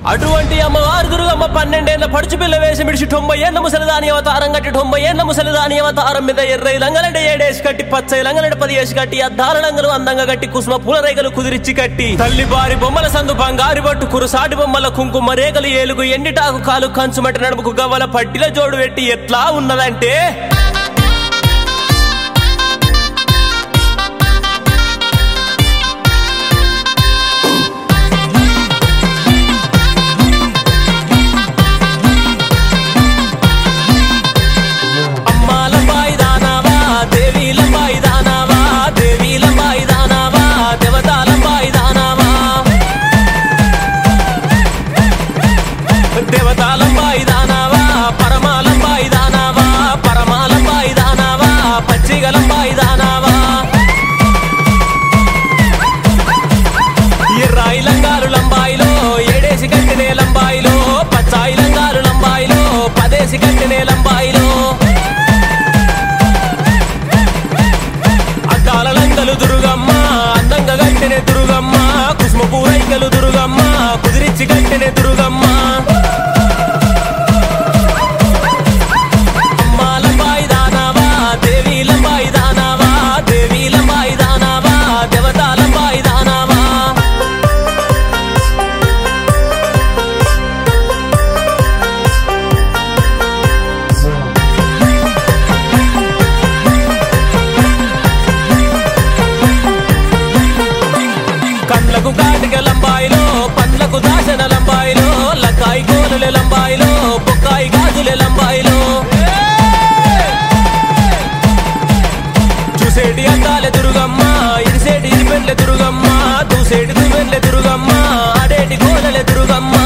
అటువంటి అమ్మవారు దుర్గమ్మ పన్నెండేళ్ల పడుచు పిల్ల వేసి మిడిచి తొంభై ఏళ్ళ ముసలిదాని అవతారం కట్టి తొంభై ఏళ్ళ ముసలిదాని అవతారం మీద ఎర్రై లంగలంటే ఏడేసి కట్టి పచ్చై లంగలంటే పది వేసి కట్టి అద్దాల లంగలు అందంగా కట్టి కుసుమ పూల రేగలు కుదిరిచ్చి కట్టి తల్లి బారి బొమ్మల సందు బంగారు బట్టు కురుసాటి బొమ్మల కుంకుమ రేగలు ఏలుగు ఎండిటాకు కాలు కంచుమటి నడుముకు గవ్వల పట్టిల జోడు పెట్టి ఎట్లా ఉన్నదంటే అమ్మాలబాయి దానావా దేవీలబాయి దానావా దేవీలబాయి దానావా దేవతాలబాయి దానావా దేవతాలబాయి దానావా పరమాలబాయి దానావా పరమాలబాయి దానావా పచ్చిగలబాయి దానావా ఎర్రాయి లంగాలు లంబాయిలో ఏడేసి కట్టినే లంబాయిలో పచ్చాయి లంగాలు లంబాయిలో పదేసి కట్టినే లంబాయిలో అద్దాల లంగలు దుర్గమ్మ అందంగా కట్టినే దుర్గమ్మ కుసుమ పూరైకలు దుర్గమ్మ కుదిరిచ్చి కట్టినే దుర్గమ్మ అమ్మాలబాయి దానావా దేవీలబాయి దానావా దేవీలబాయి దానావా దేవతాలబాయి దానావా కళ్ళకు కాటిక లంబాయిలో పండ్లకు దాసన లంబాయిలో లక్కాయి కోలులే లంబాయిలో బొక్కాయి గాజులే లంబాయిలో చూసేటి అందాలే దుర్గమ్మ ఇరిసేటి ఇరిపెండ్లే దుర్గమ్మ దూసేటి దువ్వెన్లే దుర్గమ్మ ఆడేటి కోలలే దుర్గమ్మ